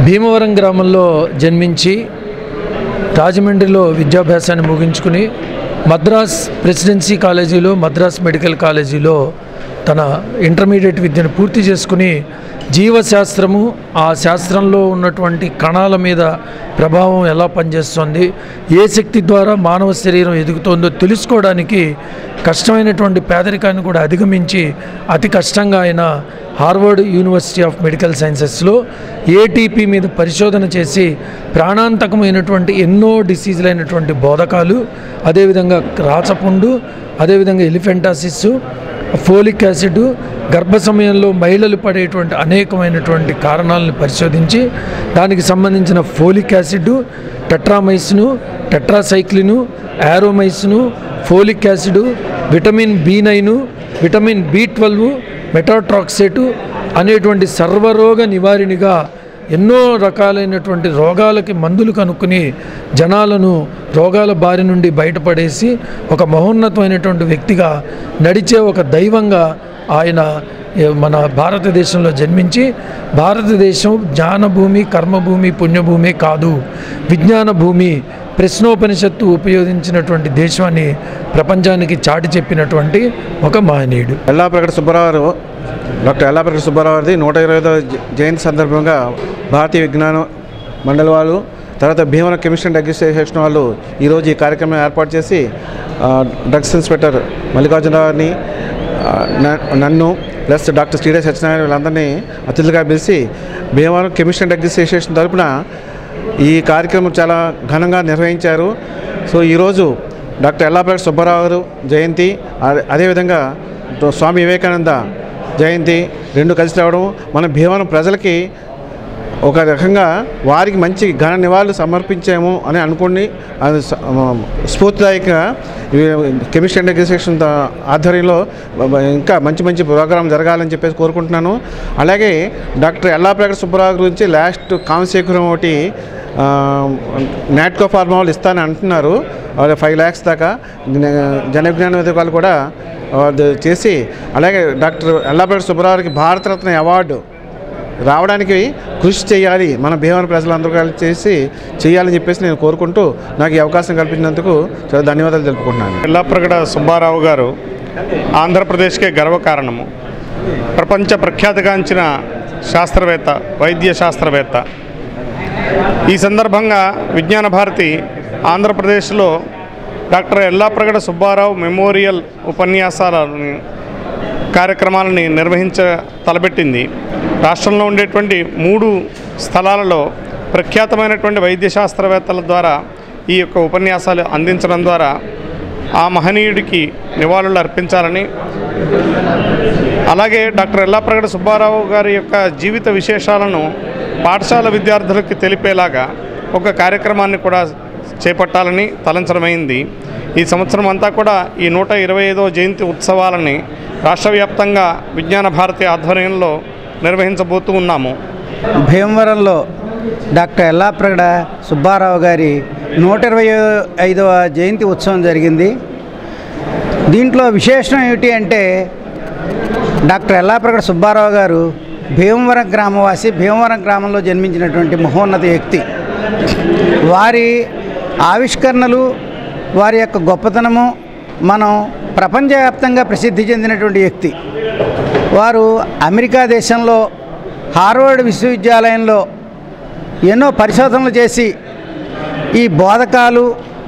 భీమవరం గ్రామంలో జన్మించి రాజమండ్రిలో విద్యాభ్యాసాన్ని ముగించుకుని మద్రాస్ ప్రెసిడెన్సీ కాలేజీలో మద్రాస్ మెడికల్ కాలేజీలో తన ఇంటర్మీడియట్ విద్యను పూర్తి చేసుకుని జీవశాస్త్రము ఆ శాస్త్రంలో ఉన్నటువంటి కణాల మీద ప్రభావం ఎలా పనిచేస్తుంది ఏ శక్తి ద్వారా మానవ శరీరం ఎదుగుతోందో తెలుసుకోవడానికి కష్టమైనటువంటి పేదరికాన్ని కూడా అధిగమించి అతి కష్టంగా ఆయన హార్వర్డ్ యూనివర్సిటీ ఆఫ్ మెడికల్ సైన్సెస్లో ఏటీపీ మీద పరిశోధన చేసి ప్రాణాంతకమైనటువంటి ఎన్నో డిసీజులైనటువంటి బోధకాలు అదేవిధంగా రాచపుండు అదేవిధంగా ఎలిఫెంటాసిస్ ఫోలిక్ యాసిడ్ గర్భ సమయంలో మహిళలు పడేటువంటి అనేకమైనటువంటి కారణాలను పరిశోధించి దానికి సంబంధించిన folic acid tetramycin tetracycline aureomycin folic acid vitamin B nine vitamin B twelve methotrexate అనేటువంటి సర్వరోగ నివారిణిగా ఎన్నో రకాలైనటువంటి రోగాలకి మందులు కనుక్కుని జనాలను రోగాల బారి నుండి బయటపడేసి ఒక మహోన్నతమైనటువంటి వ్యక్తిగా నడిచే ఒక దైవంగా ఆయన ఏ, మన భారతదేశంలో జన్మించి భారతదేశం జ్ఞానభూమి కర్మభూమి పుణ్యభూమి కాదు విజ్ఞాన భూమి ప్రశ్నోపనిషత్తు ఉపయోగించినటువంటి దేశాన్ని ప్రపంచానికి చాటి చెప్పినటువంటి ఒక మహనీయుడు ఎల్లాప్రగడ సుబ్బారావు డాక్టర్ ఎల్లాప్రగడ సుబ్బారావు గారిది నూట ఇరవై జయంతి సందర్భంగా భారతీయ విజ్ఞాన మండలి వాళ్ళు తర్వాత భీమవరం కెమిస్ట్రీ అండ్ అగ్రిస్టేషన్ వాళ్ళు ఈరోజు ఈ కార్యక్రమం ఏర్పాటు చేసి ఆ, డ్రగ్స్ ఇన్స్పెక్టర్ మల్లికార్జున గారిని ఆ, న- నన్ను ప్లస్ డాక్టర్ శ్రీడే సత్యనారాయణ వీళ్ళందరినీ అతిథులుగా పిలిచి భీమవరం కెమిస్ట్రీ అండ్ అగ్రిస్టేషన్ తరపున ఈ కార్యక్రమం చాలా ఘనంగా నిర్వహించారు సో ఈరోజు డాక్టర్ ఎల్లాప్రగడ సుబ్బారావు గారు జయంతి అదే- అదేవిధంగా స్వామి వివేకానంద జయంతి రెండు కలిసి రావడం మన భీమవరం ప్రజలకి ఒక రకంగా వారికి మంచి ఘన నివాళులు సమర్పించాము అని అనుకోండి అది స- స్ఫూర్తిదాయకంగా ఈ కెమిస్ట్రీ అండ్ అగ్రిసేషన్ ఆధ్వర్యంలో బ- బ- ఇంకా మంచి మంచి ప్రోగ్రాం జరగాలని చెప్పేసి కోరుకుంటున్నాను అలాగే డాక్టర్ ఎల్లాప్రగడ సుబ్బరావు గురించి లాస్ట్ కామశేఖరం ఒకటి ఆ, నాట్కో ఫార్మా వాళ్ళు ఇస్తానని అంటున్నారు వాళ్ళు ఫైవ్ ల్యాక్స్ దాకా జ్ఞ- జన విజ్ఞాన వేదికలు కూడా అది చేసి అలాగే డాక్టర్ ఎల్లాప్రగడ సుబ్బరావుకి భారతరత్న అవార్డు రావడానికి కృషి చేయాలి మన భీమవరం ప్రజలందరూ కలిసి చేసి చేయాలని చెప్పేసి నేను కోరుకుంటూ నాకు ఈ అవకాశం కల్పించినందుకు చాలా ధన్యవాదాలు తెలుపుకుంటున్నాను ఎల్లాప్రగడ సుబ్బారావు గారు ఆంధ్రప్రదేశ్కే గర్వకారణము ప్రపంచ ప్రఖ్యాతిగాంచిన శాస్త్రవేత్త వైద్య శాస్త్రవేత్త ఈ సందర్భంగా విజ్ఞాన భారతి ఆంధ్రప్రదేశ్లో డాక్టర్ ఎల్లాప్రగడ సుబ్బారావు మెమోరియల్ ఉపన్యాసాలని కార్యక్రమాలని నిర్వహించ తలపెట్టింది రాష్ట్రంలో ఉండేటువంటి మూడు స్థలాలలో ప్రఖ్యాతమైనటువంటి వైద్య శాస్త్రవేత్తల ద్వారా ఈ యొక్క ఉపన్యాసాలు అందించడం ద్వారా ఆ మహనీయుడికి నివాళులు అర్పించాలని అలాగే డాక్టర్ ఎల్లాప్రగడ సుబ్బారావు గారి యొక్క జీవిత విశేషాలను పాఠశాల విద్యార్థులకు తెలిపేలాగా ఒక కార్యక్రమాన్ని కూడా చేపట్టాలని తలంచడమైంది ఈ సంవత్సరం అంతా కూడా ఈ నూట ఇరవై ఐదవ జయంతి ఉత్సవాలని రాష్ట్ర వ్యాప్తంగా విజ్ఞాన భారతి ఆధ్వర్యంలో నిర్వహించబోతూ ఉన్నాము భీమవరంలో డాక్టర్ ఎల్లాప్రగడ సుబ్బారావు గారి నూట ఇరవై ఐదవ జయంతి ఉత్సవం జరిగింది దీంట్లో విశేషం ఏమిటి అంటే డాక్టర్ ఎల్లాప్రగడ సుబ్బారావు గారు భీమవరం గ్రామవాసి భీమవరం గ్రామంలో జన్మించినటువంటి మహోన్నత వ్యక్తి వారి ఆవిష్కరణలు వారి యొక్క గొప్పతనము మనం ప్రపంచవ్యాప్తంగా ప్రసిద్ధి చెందినటువంటి వ్యక్తి వారు అమెరికా దేశంలో హార్వర్డ్ విశ్వవిద్యాలయంలో ఎన్నో పరిశోధనలు చేసి ఈ బోధకాలు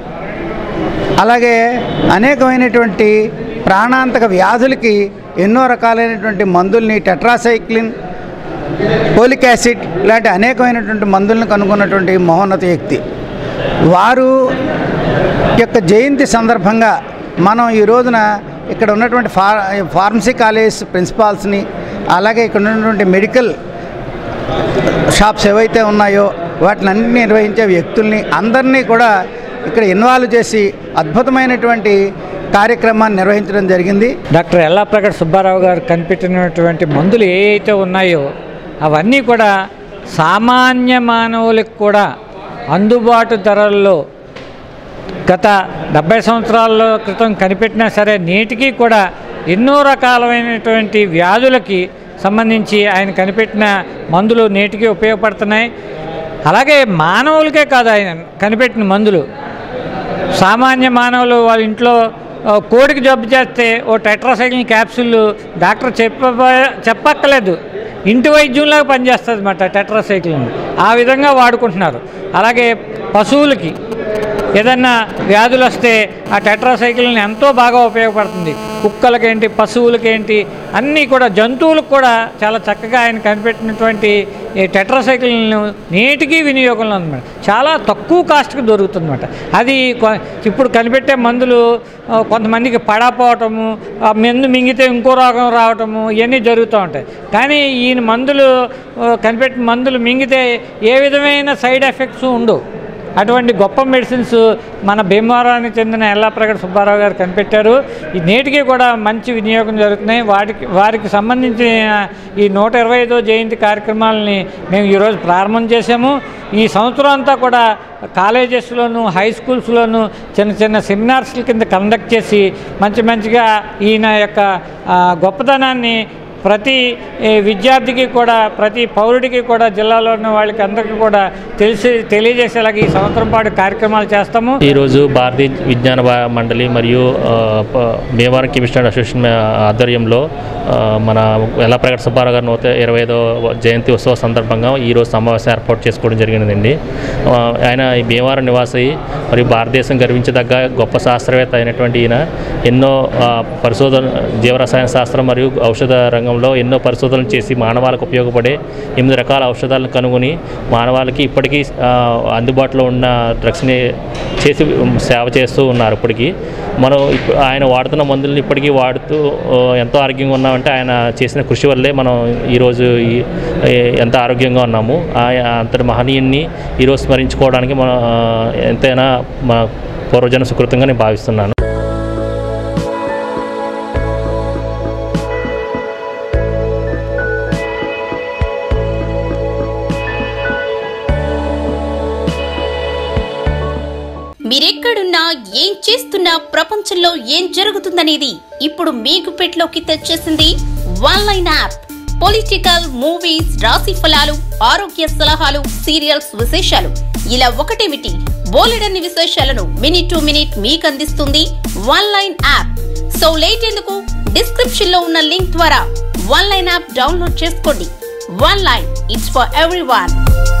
అలాగే అనేకమైనటువంటి ప్రాణాంతక వ్యాధులకి ఎన్నో రకాలైనటువంటి మందుల్ని టెట్రాసైక్లిన్ పోలిక్ యాసిడ్ లాంటి అనేకమైనటువంటి మందులను కనుగొన్నటువంటి మహోన్నత వ్యక్తి వారు యొక్క జయంతి సందర్భంగా మనం ఈ రోజున ఇక్కడ ఉన్నటువంటి ఫార్ ఫార్మసీ కాలేజ్ ప్రిన్సిపాల్స్ని అలాగే ఇక్కడ ఉన్నటువంటి మెడికల్ షాప్స్ ఏవైతే ఉన్నాయో వాటిని అన్ని నిర్వహించే వ్యక్తుల్ని అందరినీ కూడా ఇక్కడ ఇన్వాల్వ్ చేసి అద్భుతమైనటువంటి కార్యక్రమాన్ని నిర్వహించడం జరిగింది డాక్టర్ ఎల్లాప్రగడ్ సుబ్బారావు గారు కనిపెట్టినటువంటి మందులు ఏ అయితే ఉన్నాయో అవన్నీ కూడా సామాన్య మానవులకు కూడా అందుబాటు ధరల్లో గత డెబ్బై సంవత్సరాల క్రితం కనిపెట్టినా సరే నేటికి కూడా ఎన్నో రకాలైనటువంటి వ్యాధులకి సంబంధించి ఆయన కనిపెట్టిన మందులు నేటికి ఉపయోగపడుతున్నాయి అలాగే మానవులకే కాదు ఆయన కనిపెట్టిన మందులు సామాన్య మానవులు వాళ్ళ ఇంట్లో ఆ, కోడికి జబ్బు చేస్తే ఓ టెట్రాసైక్లిన్ క్యాప్సూల్ డాక్టర్ చెప్ప చెప్పక్కర్లేదు ఇంటి వైద్యంలాగా పనిచేస్తుంది అన్నమాట టెట్రాసైక్లిన్ ఆ విధంగా వాడుకుంటున్నారు అలాగే పశువులకి ఏదన్నా వ్యాధులు వస్తే ఆ టెట్రాసైకిల్ని ఎంతో బాగా ఉపయోగపడుతుంది కుక్కలకేంటి పశువులకేంటి అన్నీ కూడా జంతువులకు కూడా చాలా చక్కగా ఆయన కనిపెట్టినటువంటి ఈ టెట్రాసైకిల్ను నేటికి వినియోగంలో ఉందన్నమాట చాలా తక్కువ కాస్ట్కి దొరుకుతుందన్నమాట అది కొ- ఇప్పుడు కనిపెట్టే మందులు ఆ, కొంతమందికి పడపోవటము ఆ మందు మింగితే ఇంకో రోగం రావటము ఇవన్నీ జరుగుతూ ఉంటాయి కానీ ఈయన మందులు ఆ, కనిపెట్టిన మందులు మింగితే ఏ విధమైన సైడ్ ఎఫెక్ట్స్ ఉండవు అటువంటి గొప్ప మెడిసిన్స్ మన భీమవరానికి చెందిన ఎల్లాప్రగడ సుబ్బారావు గారు కనిపెట్టారు ఈ నేటికి కూడా మంచి వినియోగం జరుగుతున్నాయి వాటికి వారికి సంబంధించిన ఈ నూట ఇరవై ఐదో జయంతి కార్యక్రమాలని మేము ఈరోజు ప్రారంభం చేసాము ఈ సంవత్సరం అంతా కూడా కాలేజెస్లోను హై స్కూల్స్లోను చిన్న చిన్న సెమినార్స్ల కింద కండక్ట్ చేసి మంచి మంచిగా ఈయన యొక్క ఆ, గొప్పతనాన్ని ప్రతి ఏ, విద్యార్థికి కూడా ప్రతి పౌరుడికి కూడా జిల్లాలో ఉన్న వాళ్ళకి అందరికీ కూడా తెలిసి తెలియజేసేలాగా ఈ సంవత్సరం పాటు కార్యక్రమాలు చేస్తాము ఈరోజు భారతీయ విజ్ఞాన బా- మండలి మరియు ఆ, ప- భీమవరం కెమిస్ట్రీ అసోసియేషన్ ఆధ్వర్యంలో ఆ, మన ఎల్లప్రగడ సుబ్బారావు గారి నూట ఇరవై ఐదో జయంతి ఉత్సవ సందర్భంగా ఈరోజు సమావేశం ఏర్పాటు చేసుకోవడం జరిగినదండి ఆ, ఆయన ఈ భీమవరం నివాసి మరియు భారతదేశం గర్వించదగ్గ గొప్ప శాస్త్రవేత్త అయినటువంటి ఈయన ఎన్నో ఆ, పరిశోధన జీవరసాయన శాస్త్రం మరియు ఔషధ రంగంలో ఎన్నో పరిశోధనలు చేసి మానవాళికి ఉపయోగపడే ఎనిమిది రకాల ఔషధాలను కనుగొని మానవాళికి ఇప్పటికీ ఆ, అందుబాటులో ఉన్న డ్రగ్స్ని చేసి సేవ చేస్తూ ఉన్నారు ఇప్పటికీ మనం ఇప్పు- ఆయన వాడుతున్న మందులను ఇప్పటికీ వాడుతూ ఆ, ఎంతో ఆరోగ్యంగా ఉన్నామంటే ఆయన చేసిన కృషి వల్లే మనం ఈరోజు ఈ- ఏ- ఎంత ఆరోగ్యంగా ఉన్నాము ఆ- అంతటి మహనీయుణ్ణి ఈరోజు స్మరించుకోవడానికి మనం ఆ, ఎంతైనా మన పూర్వజన సుకృతంగా నేను భావిస్తున్నాను మీరెక్కడున్నా ఏం చేస్తున్నా ప్రపంచంలో ఏం జరుగుతుందనేది ఇప్పుడు మీ గుప్పెట్లోకి తెచ్చేసింది one line app political movies రాశి ఫలాలు ఆరోగ్య సలహాలు సీరియల్స్ విశేషాలు ఇలా ఒకటేమిటి బోలెడన్ని విశేషాలను మినిట్ టు మినిట్ మీకు అందిస్తుంది one line app so late ఎందుకు డిస్క్రిప్షన్ లో ఉన్న లింక్ ద్వారా వన్ లైన్ యాప్ డౌన్లోడ్ చేసుకోండి one line it's for every